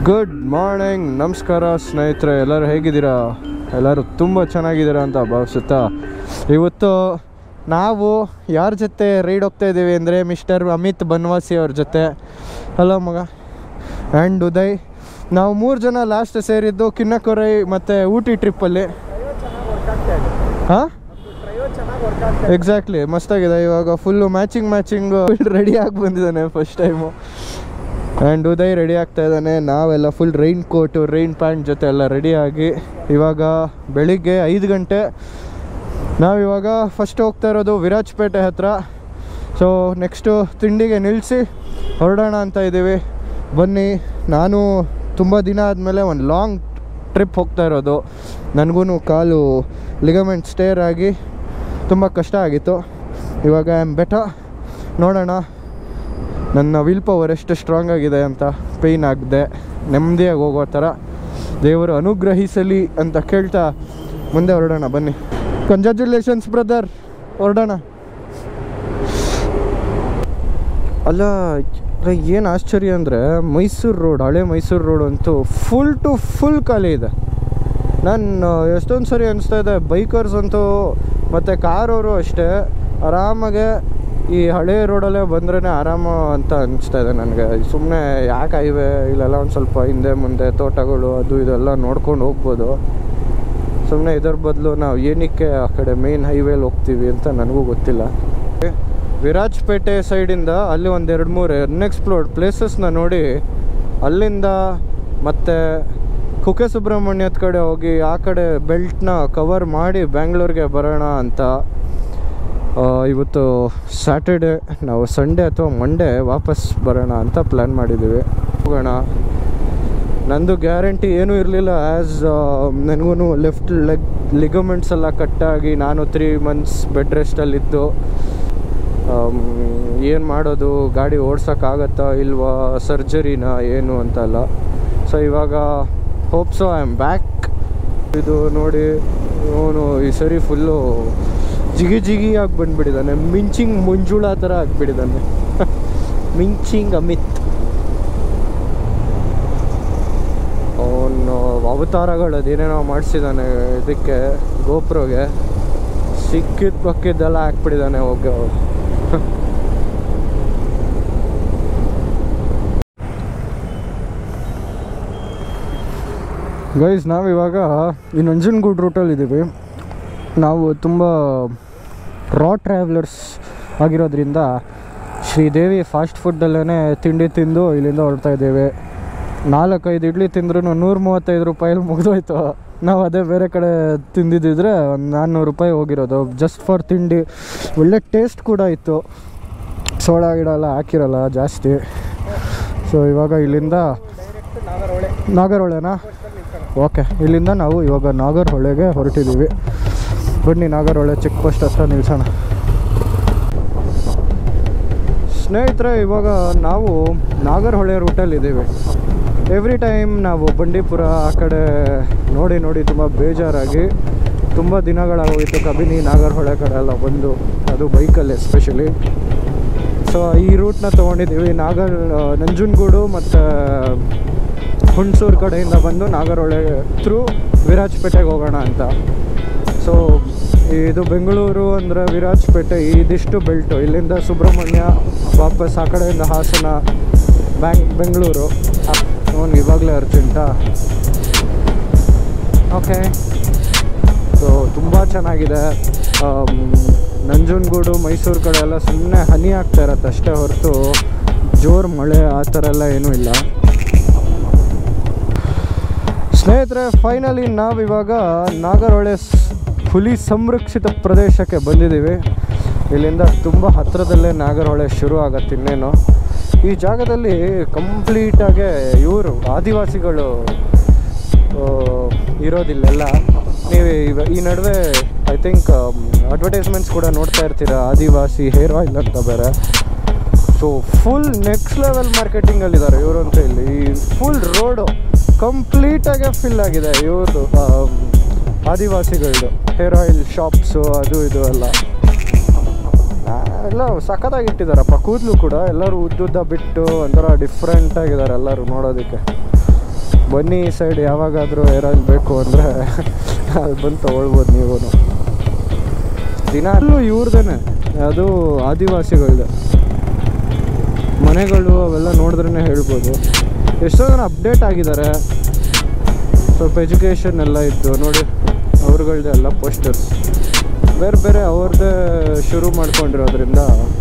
Good morning ನಮಸ್ಕಾರ ಸ್ನೇಹಿತರೆ ಎಲ್ಲರೂ ಹೇಗಿದ್ದೀರಾ ಎಲ್ಲರೂ ತುಂಬ ಚೆನ್ನಾಗಿದ್ದೀರಾ ಅಂತ ಭಾವಿಸುತ್ತಾ ಇವತ್ತು ನಾವು ಯಾರ ಜೊತೆ ರೈಡ್ ಹೋಗ್ತಾ ಇದ್ದೀವಿ ಅಂದರೆ ಮಿಸ್ಟರ್ ಅಮಿತ್ ಬನ್ವಾಸಿ ಅವ್ರ ಜೊತೆ ಹಲೋ ಮಗ ಆ್ಯಂಡ್ ಉದಯ್ ನಾವು ಮೂರು ಜನ ಲಾಸ್ಟ್ ಸೇರಿದ್ದು ಕಿನ್ನಕೊರೈ ಮತ್ತು ಊಟಿ ಟ್ರಿಪ್ಪಲ್ಲಿ ಹಾಂ ಎಕ್ಸಾಕ್ಟ್ಲಿ ಮಸ್ತಾಗಿದೆ ಇವಾಗ ಫುಲ್ಲು ಮ್ಯಾಚಿಂಗ್ ಮ್ಯಾಚಿಂಗ್ ರೆಡಿ ಆಗಿ ಬಂದಿದ್ದಾನೆ first time and Uday ready ಆಗ್ತಾ ಇದ್ದಾನೆ ನಾವೆಲ್ಲ full rain coat rain pant ಜೊತೆ ಎಲ್ಲ ರೆಡಿಯಾಗಿ ಇವಾಗ ಬೆಳಿಗ್ಗೆ ಐದು ಗಂಟೆ ನಾವಿವಾಗ ಫಸ್ಟ್ ಹೋಗ್ತಾ ಇರೋದು ವಿರಾಜಪೇಟೆ ಹತ್ರ ಸೊ ನೆಕ್ಸ್ಟು ತಿಂಡಿಗೆ ನಿಲ್ಲಿಸಿ ಹೊರಡೋಣ ಅಂತ ಇದ್ದೀವಿ ಬನ್ನಿ ನಾನು ತುಂಬ ದಿನ ಆದಮೇಲೆ ಒಂದು ಲಾಂಗ್ ಟ್ರಿಪ್ ಹೋಗ್ತಾ ಇರೋದು ನನಗೂ ಕಾಲು ಲಿಗಮೆಂಟ್ ಸ್ಟೇರ್ ಆಗಿ ತುಂಬ ಕಷ್ಟ ಆಗಿತ್ತು ಇವಾಗ ಐ ಆಮ್ ಬೆಟ ನೋಡೋಣ ನನ್ನ ವಿಲ್ ಪವರ್ ಎಷ್ಟು ಸ್ಟ್ರಾಂಗ್ ಆಗಿದೆ ಅಂತ ಪೇಯ್ನ್ ಆಗದೆ ನೆಮ್ಮದಿಯಾಗಿ ಹೋಗೋ ಥರ ದೇವರು ಅನುಗ್ರಹಿಸಲಿ ಅಂತ ಕೇಳ್ತಾ ಮುಂದೆ ಹೊರಡೋಣ ಬನ್ನಿ ಕಂಗ್ರ್ಯಾಚುಲೇಷನ್ಸ್ ಬ್ರದರ್ ಹೊರಡೋಣ ಅಲ್ಲ ಏನು ಆಶ್ಚರ್ಯ ಅಂದರೆ ಮೈಸೂರು ರೋಡ್ ಹಳೆ ಮೈಸೂರು ರೋಡ್ ಅಂತೂ ಫುಲ್ ಟು ಫುಲ್ ಖಾಲಿ ಇದೆ ನಾನು ಎಷ್ಟೊಂದು ಸರಿ ಅನಿಸ್ತಾ ಇದೆ ಬೈಕರ್ಸ್ ಅಂತೂ ಮತ್ತು ಕಾರವರು ಅಷ್ಟೇ ಆರಾಮಾಗೆ ಈ ಹಳೆ ರೋಡಲ್ಲೇ ಬಂದ್ರೇ ಆರಾಮ ಅಂತ ಅನಿಸ್ತಾ ಇದೆ ನನಗೆ ಸುಮ್ಮನೆ ಯಾಕೆ ಹೈವೇ ಇಲ್ಲೆಲ್ಲ ಒಂದು ಸ್ವಲ್ಪ ಹಿಂದೆ ಮುಂದೆ ತೋಟಗಳು ಅದು ಇದೆಲ್ಲ ನೋಡ್ಕೊಂಡು ಹೋಗ್ಬೋದು ಸುಮ್ಮನೆ ಇದರ ಬದಲು ನಾವು ಏನಕ್ಕೆ ಆ ಕಡೆ ಮೇನ್ ಹೈವೇಲಿ ಹೋಗ್ತೀವಿ ಅಂತ ನನಗೂ ಗೊತ್ತಿಲ್ಲ ವಿರಾಜಪೇಟೆ ಸೈಡಿಂದ ಅಲ್ಲಿ ಒಂದು ಎರಡು ಮೂರು ಅನ್ಎಕ್ಸ್ಪ್ಲೋರ್ಡ್ ಪ್ಲೇಸಸ್ನ ನೋಡಿ ಅಲ್ಲಿಂದ ಮತ್ತು ಕುಕ್ಕೆ ಸುಬ್ರಹ್ಮಣ್ಯದ ಕಡೆ ಹೋಗಿ ಆ ಕಡೆ ಬೆಲ್ಟ್ನ ಕವರ್ ಮಾಡಿ ಬ್ಯಾಂಗ್ಳೂರಿಗೆ ಬರೋಣ ಅಂತ ಆ, ಇವತ್ತು ಸ್ಯಾಟರ್ಡೆ ನಾವು ಸಂಡೇ ಅಥವಾ ಮಂಡೇ ವಾಪಸ್ ಬರೋಣ ಅಂತ ಪ್ಲ್ಯಾನ್ ಮಾಡಿದ್ದೀವಿ ಹೋಗೋಣ ನಂದು ಗ್ಯಾರಂಟಿ ಏನೂ ಇರಲಿಲ್ಲ ಆ್ಯಸ್ ನನಗೂ ಲೆಫ್ಟ್ ಲೆಗ್ ಲಿಗಮೆಂಟ್ಸ್ ಎಲ್ಲ ಕಟ್ಟಾಗಿ ನಾನು ತ್ರೀ ಮಂತ್ಸ್ ಬೆಡ್ ರೆಸ್ಟಲ್ಲಿದ್ದು ಏನು ಮಾಡೋದು ಗಾಡಿ ಓಡ್ಸೋಕ್ಕಾಗತ್ತಾ ಇಲ್ವಾ ಸರ್ಜರಿನ ಏನು ಅಂತಲ್ಲ ಸೊ ಇವಾಗ ಹೋಪ್ಸೋ ಐ ಆಮ್ ಬ್ಯಾಕ್ ಇದು ನೋಡಿ ಅವನು ಈ ಸರಿ ಫುಲ್ಲು ಜಿಗಿ ಜಿಗಿಯಾಗಿ ಬಂದ್ಬಿಟ್ಟಿದ್ದಾನೆ ಮಿಂಚಿಂಗ್ ಮಂಜುಳ ಥರ ಆಗಿಬಿಟ್ಟಿದ್ದಾನೆ ಮಿಂಚಿಂಗ್ ಅಮಿತ್ ಅವನು ಅವತಾರಗಳು ಅದೇನೇನೋ ಮಾಡಿಸಿದ್ದಾನೆ ಇದಕ್ಕೆ ಗೋಪ್ರೋಗೆ ಸಿಕ್ಕಿದ ಪಕ್ಕಿದ್ದೆಲ್ಲ ಹಾಕ್ಬಿಟ್ಟಿದ್ದಾನೆ ಹೋಗಿ ಗೈಸ್ ನಾವಿವಾಗ ಈ ನಂಜನಗೂಡು ರೂಟಲ್ಲಿ ಇದ್ದೀವಿ ನಾವು ತುಂಬ ರಾ ಟ್ರಾವೆಲರ್ಸ್ ಆಗಿರೋದ್ರಿಂದ ಶ್ರೀದೇವಿ ಫಾಸ್ಟ್ ಫುಡ್ಡಲ್ಲೇ ತಿಂಡಿ ತಿಂದು ಇಲ್ಲಿಂದ ಹೊರಡ್ತಾ ಇದ್ದೇವೆ ನಾಲ್ಕೈದು ಇಡ್ಲಿ ತಿಂದ್ರೂ ನೂರ ಮೂವತ್ತೈದು ರೂಪಾಯಲ್ಲಿ ಮುಗಿದೋಯ್ತು ನಾವು ಅದೇ ಬೇರೆ ಕಡೆ ತಿಂದಿದ್ದಿದ್ರೆ ಒಂದು ನಾನ್ನೂರು ರೂಪಾಯಿ ಹೋಗಿರೋದು ಜಸ್ಟ್ ಫಾರ್ ತಿಂಡಿ ಒಳ್ಳೆ ಟೇಸ್ಟ್ ಕೂಡ ಇತ್ತು ಸೋಡಾ ಗಿಡ ಎಲ್ಲ ಹಾಕಿರಲ್ಲ ಜಾಸ್ತಿ ಸೊ ಇವಾಗ ಇಲ್ಲಿಂದ ನಾಗರಹೊಳೆನಾ ಓಕೆ ಇಲ್ಲಿಂದ ನಾವು ಇವಾಗ ನಾಗರಹೊಳೆಗೆ ಹೊರಟಿದ್ದೀವಿ ಬನ್ನಿ ನಾಗರಹೊಳೆ ಚೆಕ್ ಪೋಸ್ಟ್ ಹತ್ರ ನಿಲ್ಸೋಣ ಸ್ನೇಹಿತರೆ ಇವಾಗ ನಾವು ನಾಗರಹೊಳೆ ರೂಟಲ್ಲಿದ್ದೀವಿ ಎವ್ರಿ ಟೈಮ್ ನಾವು ಬಂಡೀಪುರ ಆ ಕಡೆ ನೋಡಿ ನೋಡಿ ತುಂಬ ಬೇಜಾರಾಗಿ ತುಂಬ ದಿನಗಳಾಗೋಗಿತ್ತು ಕಬಿನಿ ನಾಗರಹೊಳೆ ಕಡೆ ಎಲ್ಲ ಬಂದು ಅದು ಬೈಕಲ್ಲಿ ಎಸ್ಪೆಷಲಿ ಸೊ ಈ ರೂಟ್ನ ತೊಗೊಂಡಿದ್ದೀವಿ ನಾಗರ್ ನಂಜನಗೂಡು ಮತ್ತು ಹುಣಸೂರು ಕಡೆಯಿಂದ ಬಂದು ನಾಗರಹೊಳೆ ಥ್ರೂ ವಿರಾಜಪೇಟೆಗೆ ಹೋಗೋಣ ಅಂತ ಸೊ ಇದು ಬೆಂಗಳೂರು ಅಂದರೆ ವಿರಾಜಪೇಟೆ ಇದಿಷ್ಟು ಬೆಲ್ಟು ಇಲ್ಲಿಂದ ಸುಬ್ರಹ್ಮಣ್ಯ ವಾಪಸ್ ಆ ಕಡೆಯಿಂದ ಹಾಸನ ಬ್ಯಾಂಗ್ ಬೆಂಗಳೂರು ಅವ್ನಿಗೆ ಇವಾಗಲೇ ಅರ್ಜೆಂಟಾ ಓಕೆ ಸೊ ತುಂಬ ಚೆನ್ನಾಗಿದೆ ಆಮ್, ನಂಜನಗೂಡು ಮೈಸೂರು ಕಡೆ ಎಲ್ಲ ಸುಮ್ಮನೆ ಹನಿ ಆಗ್ತಾ ಇರತ್ತೆ ಅಷ್ಟೇ ಹೊರತು ಜೋರು ಮಳೆ ಆ ಥರ ಎಲ್ಲ ಏನೂ ಇಲ್ಲ ಸ್ನೇಹಿತರೆ ಫೈನಲಿ ನಾವಿವಾಗ ನಾಗರಹೊಳೆ ಸ್- ಹುಲಿ ಸಂರಕ್ಷಿತ ಪ್ರದೇಶಕ್ಕೆ ಬಂದಿದ್ದೀವಿ ಇಲ್ಲಿಂದ ತುಂಬ ಹತ್ತಿರದಲ್ಲೇ ನಾಗರಹೊಳೆ ಶುರು ಆಗತ್ತೆ ಇನ್ನೇನು ಈ ಜಾಗದಲ್ಲಿ ಕಂಪ್ಲೀಟಾಗೆ ಇವರು ಆದಿವಾಸಿಗಳು ಆ, ಇರೋದಿಲ್ಲೆಲ್ಲ ನೀವು ಇವ ಈ ನಡುವೆ ಐ ಥಿಂಕ್ ಅಡ್ವರ್ಟೈಸ್ಮೆಂಟ್ಸ್ ಕೂಡ ನೋಡ್ತಾ ಇರ್ತೀರ ಆದಿವಾಸಿ ಹೇರ್ ಆಯಿಲ್ ಅಂತ ಬೇರೆ ಸೊ ಫುಲ್ ನೆಕ್ಸ್ಟ್ ಲೆವೆಲ್ ಮಾರ್ಕೆಟಿಂಗಲ್ಲಿದ್ದಾರೆ ಇವರು ಅಂತ ಇಲ್ಲಿ ಈ ಫುಲ್ ರೋಡು ಕಂಪ್ಲೀಟಾಗೆ ಫಿಲ್ ಆಗಿದೆ ಇವ್ರದ್ದು ಆದಿವಾಸಿಗಳದ್ದು ಹೇರ್ ಆಯಿಲ್ ಶಾಪ್ಸು ಅದು ಇದು ಎಲ್ಲ ಆ, ಎಲ್ಲ ಸಖತ್ತಾಗಿ ಇಟ್ಟಿದ್ದಾರಪ್ಪ ಕೂದಲು ಕೂಡ ಎಲ್ಲರೂ ಉದ್ದುದ್ದ ಬಿಟ್ಟು ಒಂಥರ ಡಿಫ್ರೆಂಟ್ ಆಗಿದ್ದಾರೆ ಎಲ್ಲರೂ ನೋಡೋದಕ್ಕೆ ಬನ್ನಿ ಈ ಸೈಡ್ ಯಾವಾಗಾದರೂ ಏರಾಜ್ ಬೇಕು ಅಂದರೆ ಅಲ್ಲಿ ಬಂದು ತೊಗೊಳ್ಬೋದು ನೀವು ದಿನಾಲೂ ಇವ್ರದೇನೆ ಅದು ಆದಿವಾಸಿಗಳದ್ದು ಮನೆಗಳು ಅವೆಲ್ಲ ನೋಡಿದ್ರೇ ಹೇಳ್ಬೋದು ಎಷ್ಟೋ ಜನ ಅಪ್ಡೇಟ್ ಆಗಿದ್ದಾರೆ ಸ್ವಲ್ಪ ಎಜುಕೇಷನ್ ಎಲ್ಲ ಇದ್ದು ನೋಡಿ ಅವ್ರಗಳ್ದೆ ಎಲ್ಲ ಪೋಸ್ಟರ್ಸ್ ಬೇರೆ ಬೇರೆ ಅವ್ರದ್ದೇ ಶುರು ಮಾಡ್ಕೊಂಡಿರೋದ್ರಿಂದ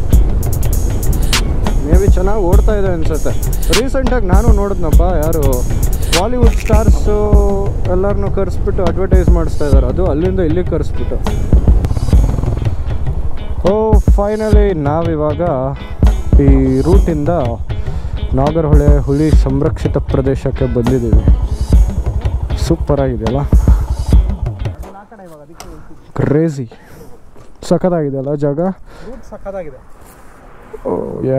ಮೇ ಬಿ ಚೆನ್ನಾಗಿ ಓಡ್ತಾ ಇದೆ ಅನ್ಸುತ್ತೆ ರೀಸೆಂಟಾಗಿ ನಾನು ನೋಡಿದ್ನಪ್ಪ ಯಾರು ಬಾಲಿವುಡ್ ಸ್ಟಾರ್ಸು ಎಲ್ಲರನ್ನೂ ಕರೆಸ್ಬಿಟ್ಟು ಅಡ್ವರ್ಟೈಸ್ ಮಾಡಿಸ್ತಾ ಇದ್ದಾರೆ ಅದು ಅಲ್ಲಿಂದ ಇಲ್ಲಿಗೆ ಕರೆಸ್ಬಿಟ್ಟು ಓ ಫೈನಲಿ ನಾವಿವಾಗ ಈ ರೂಟಿಂದ ನಾಗರಹೊಳೆ ಹುಲಿ ಸಂರಕ್ಷಿತ ಪ್ರದೇಶಕ್ಕೆ ಬಂದಿದ್ದೀವಿ ಸೂಪರ್ ಆಗಿದೆಯಲ್ಲ ಕ್ರೇಜಿ ಸಖತ್ತಾಗಿದೆಯಲ್ಲ ಜಾಗ ರೂಟ್ ಸಕ್ಕತ್ತಾಗಿದೆ ಓ ಯಾ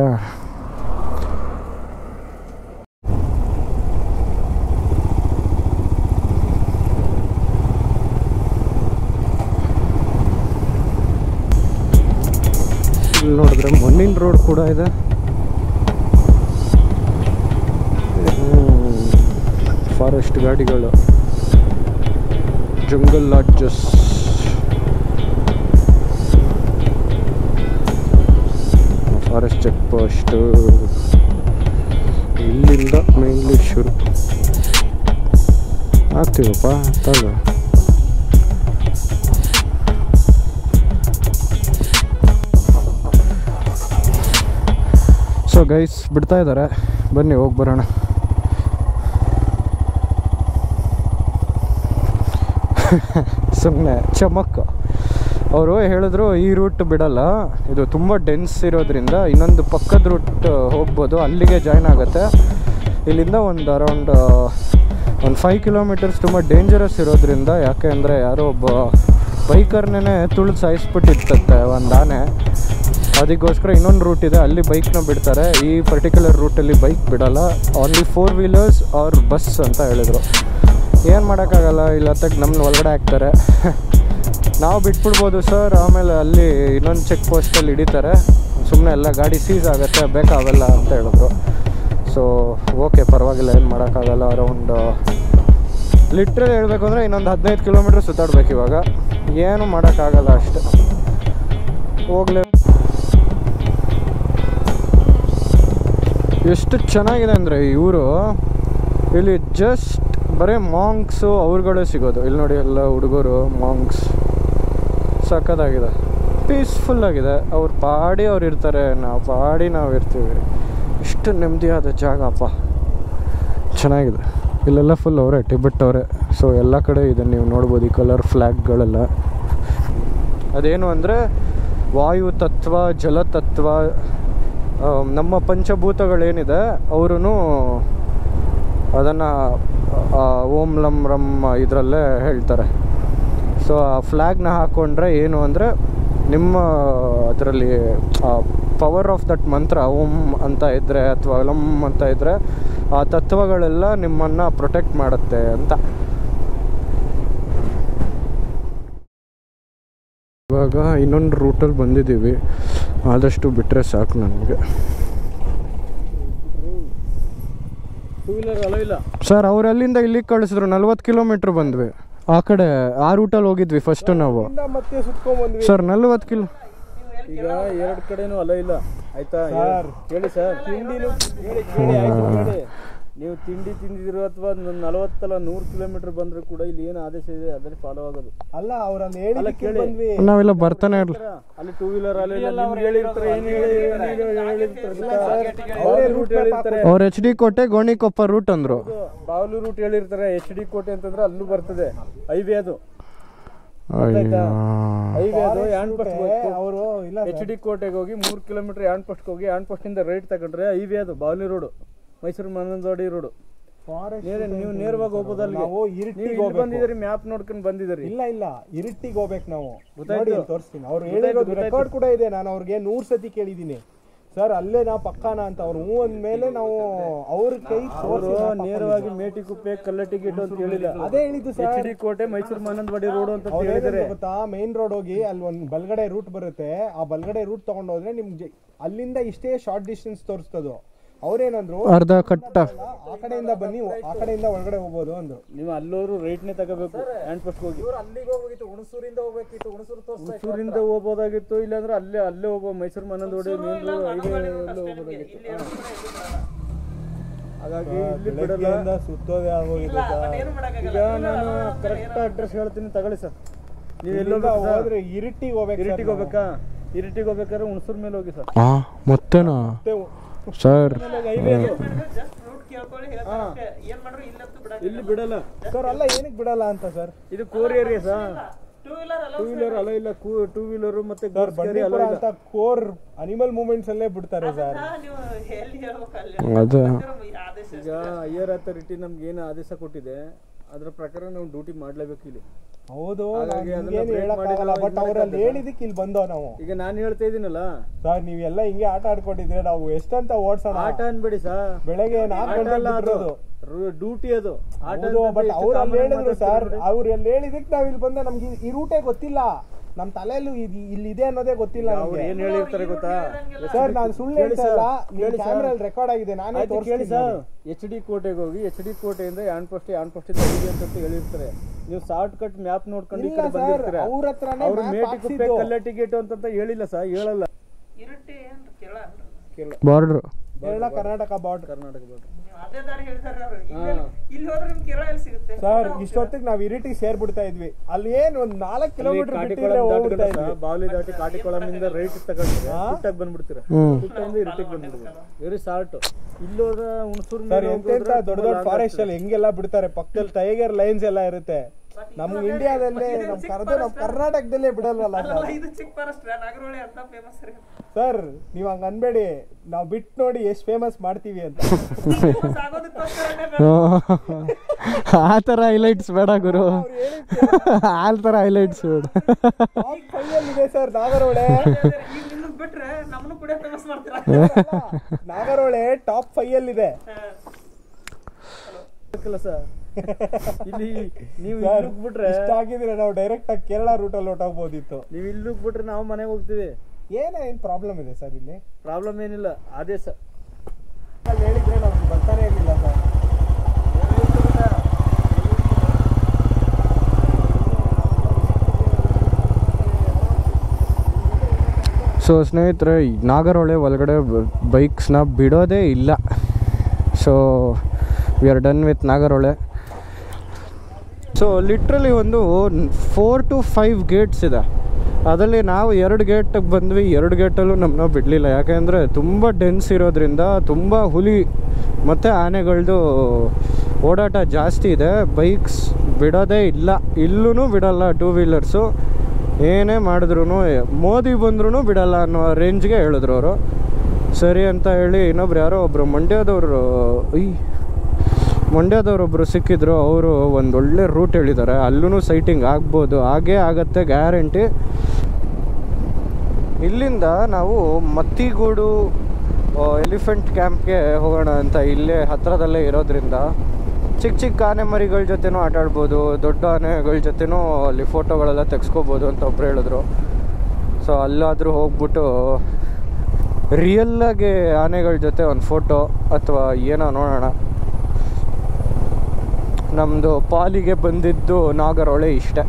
ಇಲ್ಲಿ ನೋಡಿದ್ರೆ ಮಣ್ಣಿನ ರೋಡ್ ಕೂಡ ಇದೆ ಫಾರೆಸ್ಟ್ ಗಾಡಿಗಳು jungle lodges forest check post ಇಲ್ಲಿಂದ ಮೇನ್ಲಿ ಶುರು ಆಗ್ತೀವಪ್ಪ ತಗೋ ಸೊ ಗೈಸ್ ಬಿಡ್ತಾ ಇದ್ದಾರೆ ಬನ್ನಿ ಹೋಗಿ ಬರೋಣ ಸುಮ್ಮನೆ ಚಮಕ್ ಅವರು ಹೇಳಿದ್ರು ಈ ರೂಟ್ ಬಿಡಲ್ಲ ಇದು ತುಂಬ ಡೆನ್ಸ್ ಇರೋದ್ರಿಂದ ಇನ್ನೊಂದು ಪಕ್ಕದ ರೂಟ್ ಹೋಗ್ಬೋದು ಅಲ್ಲಿಗೆ ಜಾಯ್ನ್ ಆಗುತ್ತೆ ಇಲ್ಲಿಂದ ಒಂದು ಅರೌಂಡ್ ಒಂದು ಫೈವ್ ಕಿಲೋಮೀಟರ್ಸ್ ತುಂಬ ಡೇಂಜರಸ್ ಇರೋದ್ರಿಂದ ಯಾಕೆ ಅಂದರೆ ಯಾರೋ ಒಬ್ಬ ಬೈಕರ್ನೇ ತುಳಿದು ಸಾಯಿಸ್ಬಿಟ್ಟಿರ್ತತ್ತೆ ಒಂದು ಆನೆ ಅದಕ್ಕೋಸ್ಕರ ಇನ್ನೊಂದು ರೂಟ್ ಇದೆ ಅಲ್ಲಿ ಬೈಕ್ನ ಬಿಡ್ತಾರೆ ಈ ಪರ್ಟಿಕ್ಯುಲರ್ ರೂಟಲ್ಲಿ ಬೈಕ್ ಬಿಡಲ್ಲ only four wheelers are bus ಅಂತ ಹೇಳಿದರು ಏನು ಮಾಡೋಕ್ಕಾಗಲ್ಲ ಇಲ್ಲ ತಕ್ಕ ನಮ್ಮನ್ನ ಒಳಗಡೆ ಹಾಕ್ತಾರೆ ನಾವು ಬಿಟ್ಬಿಡ್ಬೋದು ಸರ್ ಆಮೇಲೆ ಅಲ್ಲಿ ಇನ್ನೊಂದು ಚೆಕ್ ಪೋಸ್ಟಲ್ಲಿ ಹಿಡಿತಾರೆ ಸುಮ್ಮನೆ ಎಲ್ಲ ಗಾಡಿ ಸೀಸ್ ಆಗುತ್ತೆ ಬೇಕಾವೆಲ್ಲ ಅಂತ ಹೇಳಿದ್ರು ಸೊ ಓಕೆ ಪರವಾಗಿಲ್ಲ ಏನು ಮಾಡೋಕ್ಕಾಗಲ್ಲ ಅರೌಂಡ್ ಲಿಟ್ರಲಿ ಹೇಳಬೇಕು ಅಂದರೆ ಇನ್ನೊಂದು ಹದಿನೈದು ಕಿಲೋಮೀಟ್ರ್ ಸುತ್ತಾಡ್ಬೇಕು ಇವಾಗ ಏನು ಮಾಡೋಕ್ಕಾಗಲ್ಲ ಅಷ್ಟೆ ಹೋಗ್ಲೇ ಎಷ್ಟು ಚೆನ್ನಾಗಿದೆ ಅಂದರೆ ಇವರು ಇಲ್ಲಿ ಜಸ್ಟ್ ಬರೀ ಮಾಂಗ್ಸು ಅವ್ರುಗಳೇ ಸಿಗೋದು ಇಲ್ಲಿ ನೋಡಿ ಎಲ್ಲ ಹುಡುಗರು ಮಾಂಗ್ಸ್ ಸಖತ್ತಾಗಿದೆ ಪೀಸ್ಫುಲ್ ಆಗಿದೆ ಅವ್ರ ಪಾಡಿ ಅವ್ರು ಇರ್ತಾರೆ ನಾವು ಪಾಡಿ ನಾವು ಇರ್ತೀವಿ ಇಷ್ಟು ನೆಮ್ಮದಿಯಾದ ಜಾಗ ಅಪ್ಪ ಚೆನ್ನಾಗಿದೆ ಇಲ್ಲೆಲ್ಲ ಫುಲ್ ಅವರೇ ಟಿಬೆಟ್ ಅವರೇ ಸೊ ಎಲ್ಲ ಕಡೆ ಇದೆ ನೀವು ನೋಡ್ಬೋದು ಈ ಕಲರ್ ಫ್ಲ್ಯಾಗ್ಗಳೆಲ್ಲ ಅದೇನು ಅಂದರೆ ವಾಯು ತತ್ವ ಜಲತತ್ವ ಆ, ನಮ್ಮ ಪಂಚಭೂತಗಳೇನಿದೆ ಅವರು ಅದನ್ನು ಓಂ ಲಂ ರಮ್ ಇದರಲ್ಲೇ ಹೇಳ್ತಾರೆ ಸೊ ಆ ಫ್ಲ್ಯಾಗ್ನ ಹಾಕ್ಕೊಂಡ್ರೆ ಏನು ಅಂದರೆ ನಿಮ್ಮ ಅದರಲ್ಲಿ ಪವರ್ ಆಫ್ ದಟ್ ಮಂತ್ರ ಓಂ ಅಂತ ಇದ್ದರೆ ಅಥವಾ ಲಂ ಅಂತ ಇದ್ದರೆ ಆ ತತ್ವಗಳೆಲ್ಲ ನಿಮ್ಮನ್ನು ಪ್ರೊಟೆಕ್ಟ್ ಮಾಡುತ್ತೆ ಅಂತ ಇವಾಗ ಇನ್ನೊಂದು ರೂಟಲ್ಲಿ ಬಂದಿದ್ದೀವಿ ಆದಷ್ಟು ಬಿಟ್ಟರೆ ಸಾಕು ನನಗೆ ಟೂ ವೀಲರ್ ಅಲೋ ಇಲ್ಲ ಸರ್ ಅವ್ರು ಅಲ್ಲಿಂದ ಇಲ್ಲಿಗೆ ಕಳಿಸಿದ್ರು ನಲ್ವತ್ತು ಕಿಲೋಮೀಟ್ರ್ ಬಂದ್ವಿ ಆ ಕಡೆ ಆ ರೂಟಲ್ಲಿ ಹೋಗಿದ್ವಿ ಫಸ್ಟ್ ನಾವು ಮತ್ತೆ ಸುತ್ಕೊಂಡ್ ಬಂದ್ವಿ ಸರ್ ನಲ್ವತ್ತು ಕಿಲೋ ಈಗ ಎರಡ್ ಕಡೆನೂ ಅಲೋ ಇಲ್ಲ ಆಯ್ತಾ ಹೇಳಿ ಸರ್ ತಿಂಡಿನೂ ಹೇಳಿ ಕೇಳಿ ಆಯ್ತು ಕೇಳಿ ನೀವು ತಿಂಡಿ ತಿಂದಿದ್ರು ಅಥವಾ ನಲವತ್ತಲ್ಲ ನೂರು ಕಿಲೋಮೀಟರ್ ಬಂದ್ರು ಕೂಡ ಇಲ್ಲಿ ಏನು ಆದೇಶ ಇದೆ ಅದನ್ನ ಫಾಲೋ ಆಗೋದು ಅಲ್ಲ ಅವ್ರನ್ನ ಅಲ್ಲ ಹೇಳಿ ಕೇಳಿ ಬಂದ್ವಿ ನಾವೆಲ್ಲ ಬರ್ತಾನೆ ಇರಲಿ ಅಲ್ಲಿ ಟೂ ವೀಲರ್ ಅಲ್ಲಿ ನಿಮ್ಗೆ ಹೇಳಿರ್ತಾರೆ ಏನು ಹೇಳಿ ಏನು ಹೇಳಿರ್ತಾರೆ ಗೊತ್ತಾ? ಬಾವಲಿ ರೂಟ್ ಹೇಳಿರ್ತಾರೆ ಅವ್ರು ಎಚ್ ಡಿ ಕೋಟೆ ಗೋಣಿಕೊಪ್ಪ ರೂಟ್ ಅಂದರು ಬಾವಲಿ ರೂಟ್ ಹೇಳಿರ್ತಾರೆ ಎಚ್ ಡಿ ಕೋಟೆ ಅಂತಂದ್ರೆ ಅಲ್ಲೂ ಬರ್ತದೆ ಹೈವೇ ಅದು ಅಯ್ಯೋ ಹೈವೇ ಅದು ಯಾನ್ ಪೋಸ್ಟ್ ಅವರು ಇಲ್ಲ ಎಚ್ ಡಿ ಕೋಟೆಗೆ ಹೋಗಿ ಮೂರು ಕಿಲೋಮೀಟರ್ ಯಾನ್ ಪೋಸ್ಟ್ ಹೋಗಿ ಯಾನ್ ಪೋಸ್ಟ್ ಇಂದ ರೈಟ್ ತಗೊಂಡ್ರೆ ಹೈವೇ ಅದು ಬಾವಲಿ ರೋಡ್ ಮೈಸೂರು ಮಾನಂದವಾಡಿ ರೋಡ್ ನೇರ ನೀವು ನೇರವಾಗಿ ಹೋಗ್ಬೋದು ಅಲ್ಲಿ ನಾವು ಇರಿಟ್ಟಿಗೆ ನೀವು ಹೋಗ್ಬೇಕು. ಬಂದಿದ್ದೀರಿ ಮ್ಯಾಪ್ ನೋಡ್ಕೊಂಡು ಬಂದಿದ್ದೀರಿ ಇಲ್ಲ ಇಲ್ಲ ಇರಿಟ್ಟಿಗೆ ಹೋಗ್ಬೇಕು ನಾವು ಗೊತ್ತಾಯ್ತು. ನೋಡಿ ಇಲ್ಲಿ ತೋರಿಸ್ತೀನಿ ಅವ್ರು ಗೊತ್ತಾಯ್ತು, ಹೇಳಿರೋದು ಗೊತ್ತಾಯ್ತು. ರೆಕಾರ್ಡ್ ಕೂಡ ಇದೆ ನಾನು ಅವ್ರಿಗೆ ನೂರ್ ಸತಿ ಕೇಳಿದೀನಿ ಸರ್ ಅಲ್ಲೇ ನಾ ಪಕ್ಕಾನ ಅಂತ ಅವ್ರು ಹ್ಞೂ ಅಂದ್ಮೇಲೆ ನಾವು ಅವ್ರ ಕೈ ಅವರು ತೋರ್ಸಿ map ನೇರವಾಗಿ ಮೇಟಿಕುಪ್ಪೆ ಕಲ್ಲಟ್ಟಿಗೆಟ್ಟು ಅಂತ ಹೇಳಿಲ್ಲ ಅದೇ ಹೇಳಿದ್ದು ಎಚ್ ಸರ್ ಡಿ ಕೋಟೆ ಮೈಸೂರು ಮಾನಂದವಾಡಿ ರೋಡ್ ಅಂತ ಅವ್ರು ಹೇಳಿದ್ದಾರೆ ಹೇಳಿದ್ರು ಗೊತ್ತಾ ಮೇನ್ ರೋಡ್ ಹೋಗಿ ಅಲ್ಲಿ ಒಂದ್ ಬಲ್ಗಡೆ ರೂಟ್ ಬರುತ್ತೆ ಆ ಬಲ್ಗಡೆ ರೂಟ್ ತಗೊಂಡು ಹೋದ್ರೆ ನಿಮ್ಗೆ ಅಲ್ಲಿಂದ ಇಷ್ಟೇ ಶಾರ್ಟ್ ಡಿಸ್ಟೆನ್ಸ್ ತೋರಿಸ್ತದು ಅವ್ರೇನಂದ್ರು ಅರ್ಧ ಕಟ್ಟ ಅಲ್ಲ, ಆ ಕಡೆಯಿಂದ ಬನ್ನಿ ಆ ಕಡೆಯಿಂದ ಒಳಗಡೆ ಹೋಗ್ಬೋದು ಅಂದ್ರು ನೀವು ಅಲ್ಲೋರು ರೈಟ್ನೇ ತಗೋಬೇಕು ಹ್ಯಾಂಡ್ ಪೋಸ್ಟ್ ಹೋಗಿ ಅಲ್ಲಿಗೆ ಹೋಗ್ಬೇಕಿತ್ತು ಹುಣಸೂರಿಂದ ಹೋಗ್ಬೇಕಿತ್ತು ಹುಣಸೂರು ಹುಣಸೂರಿಂದ ಹೋಗ್ಬೋದಾಗಿತ್ತು ಇಲ್ಲಾಂದ್ರೆ ಅಲ್ಲೇ ಅಲ್ಲೇ ಹೋಗ್ಬೋದು ಮೈಸೂರು ಮನಂದೋಡಿ ಮೇನ್ ಹೈವೇ ಅಲ್ಲೇ ಹೋಗ್ಬೋದಾಗಿತ್ತು ಹಾಗಾಗಿ ಇಲ್ಲಿ ಬಿಡಲ್ಲ ಸುತ್ತೋದೇ ಆಗೋಗಿದೆ ಈಗ ನಾನು ಕರೆಕ್ಟ್ ಅಡ್ರೆಸ್ ಹೇಳ್ತೀನಿ ತಗೊಳ್ಳಿ ಸರ್ ನೀವು ಇಲ್ಲಿಂದ ಎಲ್ಲೋ ಹೋದ್ರೆ ಇರಿಟಿಗೆ ಹೋಗ್ಬೇಕು ಸರ್ ಇರಿಟಿಗೆ ಹೋಗ್ಬೇಕಾ ಇರಿಟಿಗೆ ಹೋಗ್ಬೇಕಾದ್ರೆ ಹುಣಸೂರ್ ಮೇಲೆ ಹೋಗಿ ಸರ್ ಆ ಮತ್ತೇನಾ ಮತ್ತೆ ಸರ್ ಇಲ್ಲಿ ಬಿಡಲ್ಲ ಸರ್ ಅಲ್ಲ ಏನಕ್ಕೆ ಬಿಡಲ್ಲ ಅಂತ ಸರ್ ಇದು core area sir two wheeler ಅಲ್ಲ ಇಲ್ಲ ಟೂ ವೀಲರ್ ಮತ್ತೆ ಸರ್ ಗರ್ಲ್ಸ್ ಗಾಡಿ ಅಲ್ಲ ಬಂಡೀಪುರ ಅಂತ ಕೋರ್ ಅನಿಮಲ್ ಮೂಮೆಂಟ್ಸ್ ಅಲ್ಲೇ ಬಿಡ್ತಾರೆ ಸರ್ ಅದು ಈಗ ಹೈಯರ್ ಅಥಾರಿಟಿ ನಮ್ಗೆ ಏನು ಆದೇಶ ಕೊಟ್ಟಿದೆ ಅದ್ರ ಪ್ರಕಾರ ನಾವು ಡ್ಯೂಟಿ ಮಾಡ್ಲೇಬೇಕು ಇಲ್ಲಿ ಹೌದು ಹಾಗಾಗಿ ಅದನ್ನ ಏನು break ಹೇಳಕ್ಕಾಗಲ್ಲ ಮಾಡಿ ಬಟ್ ನಾವು ಅವ್ರಲ್ಲಿ ಇದು ಹೇಳಿದಕ್ಕೆ ಇಲ್ಲಿ ಬಂದೋ ನಾವು ಈಗ ನಾನು ಹೇಳ್ತಾ ಇದೀನಲ್ಲ ಸರ್ ನೀವೆಲ್ಲ ಹಿಂಗೆ ಆಟ ಆಡ್ಕೊಂಡಿದ್ರೆ ನಾವು ಎಷ್ಟಂತ ಓಡ್ಸೋಣ ಆಟ ಅನ್ಬೇಡಿ ಸರ್ ಬೆಳಗ್ಗೆ ನಾಲ್ಕು ಆಟ ಗಂಟೆ ಅಲ್ಲ ಅದು ಬಿಟ್ಟಿರೋದು ಡ್ಯೂಟಿ ಅದು ಆಟ ಹೌದು ಅಂತಂದ್ರೆ ಬಟ್ ಎಷ್ಟು ಅವ್ರು ಅಲ್ಲಿ common ಹೇಳಿದ್ರು ಸರ್ ಮಾತಾಡ್ತಿದ್ದಾರೆ. ಅವ್ರು ಅಲ್ಲಿ ಹೇಳಿದಕ್ಕೆ ನಾವ್ ಇಲ್ಲಿ ಬಂದ ನಮ್ಗೆ ಈ ರೂಟೇ ಗೊತ್ತಿಲ್ಲ ನಮ್ ತಲೆಯಲ್ಲೂ ಇದ್- ಇಲ್ಲಿದೆ ಅನ್ನೋದೇ ಗೊತ್ತಿಲ್ಲ ಅವ್ರು ನಮ್ಗೆ ಏನ್ ಹೇಳಿರ್ತಾರೆ ಗೊತ್ತಾ ಸರ್ ನಾನು ಸುಳ್ಳು ಕೇಳಿ ಹೇಳ್ತಾ ಸರ್, ಇಲ್ಲ ಕೇಳಿ ಸರ್. ಕ್ಯಾಮ್ರಲ್ಲಿ ರೆಕಾರ್ಡ್ ಆಗಿದೆ ನಾನೇ ಆಯ್ತು ಕೇಳಿ ತೋರಿಸ್ತೀನಿ ಸರ್ ನೋಡಿ. ಎಚ್ ಡಿ ಕೋಟೆಗೆ ಹೋಗಿ ಎಚ್ ಡಿ ಕೋಟೆಯಿಂದ ಯಾನ್ ಪೋಸ್ಟ್ ಯಾನ್ ಪೋಸ್ಟ್ ತೆಗೀರಿ ಅಂತ ಹೇಳಿರ್ತಾರೆ ನೀವು ಶಾರ್ಟ್ ಕಟ್ ಮ್ಯಾಪ್ ನೋಡ್ಕೊಂಡು ಈ ಇಲ್ಲ ಕಡೆ ಸರ್ ಬಂದಿರ್ತೀರ ಅವ್ರ ಹತ್ರನೇ ಅವ್ರು map ಮೇಟಿಕುಪ್ಪೆ ಹಾಕ್ಸಿದ್ದು. ಕಲ್ಲಟ್ಟಿಗೇಟು ಅಂತ ಹೇಳಿಲ್ಲ ಸರ್ ಹೇಳಲ್ಲ ಕೇಳ border Kerala Karnataka border Karnataka border. ಅದೇ ದಾರಿ ಹೇಳ್ತಾರೆ ಅವ್ರು ಹಾ. ಇಲ್ಲಿ ಹೋದ್ರೆ ನಿಮ್ಗೆ ಕಿರಾ ಎಲ್ಲಿ ಸಿಗುತ್ತೆ ಸರ್ ಇಷ್ಟೊತ್ತಿಗೆ ನಾವ್ ಇರಿಟಿ ಸೇರ್ಬಿಡ್ತಾ ಇದ್ವಿ ಅಲ್ಲಿ ಏನ್ ಒಂದ್ ನಾಲ್ಕು ಅಲ್ಲಿ ಕಿಲೋಮೀಟರ್ ಬಿಟ್ಟಿದ್ರೆ ಕಾಟಿಕೊಳಂ ಹೋಗ್ಬಿಡ್ತಾ ದಾಟಿದ್ರೆ ಇದ್ವಿ ಸರ್, ಬಾವಲಿ ದಾಟಿ ಕಾಟಿಕೊಳಮಿಂದ ರೈಟ್ ತಗೊಂಡ್ರೆ ಹಾ? ಹುಟ್ಟಾಗಿ ಬಂದ್ಬಿಡ್ತೀರ ಹ್ಮ್ ಹುಟ್ಟಿಂದ ಇರ್ಟಿಗೆ ಬಂದ್ಬಿಡ್ಬೋದು ವೆರಿ ಶಾರ್ಟ್ ಇಲ್ಲೋದ ಹುಣಸೂರ್ ಸರ್ ಎಂತೆಂತ ದೊಡ್ಡ ದೊಡ್ಡ ಫಾರೆಸ್ಟ್ ಅಲ್ಲಿ ಹೆಂಗೆಲ್ಲ ಬಿಡ್ತಾರೆ ಪಕ್ಕದಲ್ಲಿ ಟೈಗರ್ ಲೈನ್ಸ್ ಎಲ್ಲ ಇರುತ್ತೆ ನಮ್ ಇಂಡಿಯಾದಲ್ಲೇ ನಮ್ ಕರ್ದು ನಮ್ ಕರ್ನಾಟಕದಲ್ಲೇ ಬಿಡಲ್ವಲ್ಲ ಅಲ್ಲ ಸರ್ ಇದು ಚಿಕ್ಕ ಫಾರೆಸ್ಟ್ ನಾಗರಹೊಳೆ ಅಂತ ಫೇಮಸ್ ರೀ ಸರ್ ನೀವ್ ಹಂಗ ಅನ್ಬೇಡಿ ನಾವ್ ಬಿಟ್ ನೋಡಿ ಎಷ್ಟ್ ಫೇಮಸ್ ಮಾಡ್ತೀವಿ ಅಂತ Famous ಆಗೋದಕ್ಕೋಸ್ಕರನೇ ಆ ಥರ ಹೈಲೈಟ್ಸ್ ಬೇಡ ಗುರು ಅವ್ರು ಹೇಳಿದ್ದು ಆ ಥರ ಹೈಲೈಟ್ಸ್ ಬೇಡ top five ಅಲ್ಲಿ ಇದೆ ಸರ್ ನಾಗರೋಳೆ ಈಗ ನಿಮ್ಮನ್ನ ಬಿಟ್ರೆ ನಮ್ಮನ್ನು ಕೂಡ ಫೇಮಸ್ ಮಾಡ್ತೀರಾ ನಾಗರೋಳೆ ಟಾಪ್ ಫೈವ್ ಅಲ್ಲಿ ಇದೆ ಸರ್ ಇಲ್ಲಿ ನೀವು ಸರ್ ಇಲ್ಲಿಗ್ ಬಿಟ್ರೆ ಇಷ್ಟ ಆಗಿದ್ರೆ ನಾವು ಡೈರೆಕ್ಟ್ ಆಗಿ ಕೇರಳ ರೂಟ್ ಅಲ್ಲಿ ಹೊಟ್ಟೋಗ್ಬೋದಿತ್ತು ನೀವು ಇಲ್ಲಿಗ್ ಬಿಟ್ರೆ ನಾವು ಮನೆಗೆ ಹೋಗ್ತೀವಿ ಏನ ಏನ್ ಪ್ರಾಬ್ಲಮ್ ಇದೆ ಸರ್ ಇಲ್ಲಿ ಪ್ರಾಬ್ಲಮ್ ಏನಿಲ್ಲ ಆದೇಶ ಅಲ್ಲಿ ಹೇಳಿದ್ರೆ ನಮ್ಗೆ ಬರ್ತಾನೆ ಇರ್ಲಿಲ್ಲ ಸರ್ ಸೊ ಸ್ನೇಹಿತರೆ ಈ ನಾಗರಹೊಳೆ ಒಳಗಡೆ ಬೈಕ್ಸ್ನ ಬಿಡೋದೇ ಇಲ್ಲ so we are done with Nagarahole so literally ಒಂದು ಫೋರ್ ಟು ಫೈವ್ ಗೇಟ್ಸ್ ಇದೆ ಅದರಲ್ಲಿ ನಾವು ಎರಡು ಗೇಟಿಗೆ ಬಂದ್ವಿ ಎರಡು ಗೇಟಲ್ಲೂ ನಮ್ಮನ್ನ ಬಿಡಲಿಲ್ಲ ಯಾಕೆಂದರೆ ತುಂಬ ಡೆನ್ಸ್ ಇರೋದ್ರಿಂದ ತುಂಬ ಹುಲಿ ಮತ್ತು ಆನೆಗಳದ್ದು ಓಡಾಟ ಜಾಸ್ತಿ ಇದೆ ಬೈಕ್ಸ್ ಬಿಡೋದೇ ಇಲ್ಲ ಇಲ್ಲೂ ಬಿಡಲ್ಲ ಟೂ ವೀಲರ್ಸು ಏನೇ ಮಾಡಿದ್ರು ಮೋದಿ ಬಂದ್ರೂ ಬಿಡಲ್ಲ ಅನ್ನೋ ರೇಂಜ್ಗೆ ಹೇಳಿದ್ರು ಅವರು ಸರಿ ಅಂತ ಹೇಳಿ ಇನ್ನೊಬ್ರು ಯಾರೋ ಒಬ್ಬರು ಮಂಡ್ಯದವರು ಈ ಮಂಡ್ಯದವರೊಬ್ಬರು ಸಿಕ್ಕಿದ್ರು ಅವರು ಒಂದು ಒಳ್ಳೆ ರೂಟ್ ಹೇಳಿದ್ದಾರೆ ಅಲ್ಲೂ ಸೈಟಿಂಗ್ ಆಗ್ಬೋದು ಹಾಗೇ ಆಗತ್ತೆ ಗ್ಯಾರಂಟಿ ಇಲ್ಲಿಂದ ನಾವು ಮತ್ತಿಗೂಡು ಎಲಿಫೆಂಟ್ ಕ್ಯಾಂಪ್ಗೆ ಹೋಗೋಣ ಅಂತ ಇಲ್ಲೇ ಹತ್ರದಲ್ಲೇ ಇರೋದ್ರಿಂದ ಚಿಕ್ಕ ಚಿಕ್ಕ ಆನೆ ಮರಿಗಳ ಜೊತೆನೂ ಆಟ ಆಡ್ಬೋದು ದೊಡ್ಡ ಆನೆಗಳ ಜೊತೆನೂ ಅಲ್ಲಿ ಫೋಟೋಗಳೆಲ್ಲ ತೆಗೆಸ್ಕೋಬೋದು ಅಂತ ಒಬ್ರು ಹೇಳಿದ್ರು ಸೊ ಅಲ್ಲಾದರೂ ಹೋಗ್ಬಿಟ್ಟು ರಿಯಲ್ಲಾಗಿ ಆನೆಗಳ ಜೊತೆ ಒಂದು ಫೋಟೋ ಅಥವಾ ಏನೋ ನೋಡೋಣ ನಮ್ಮದು ಪಾಲಿಗೆ ಬಂದಿದ್ದು ನಾಗರಹೊಳೆ ಇಷ್ಟೇ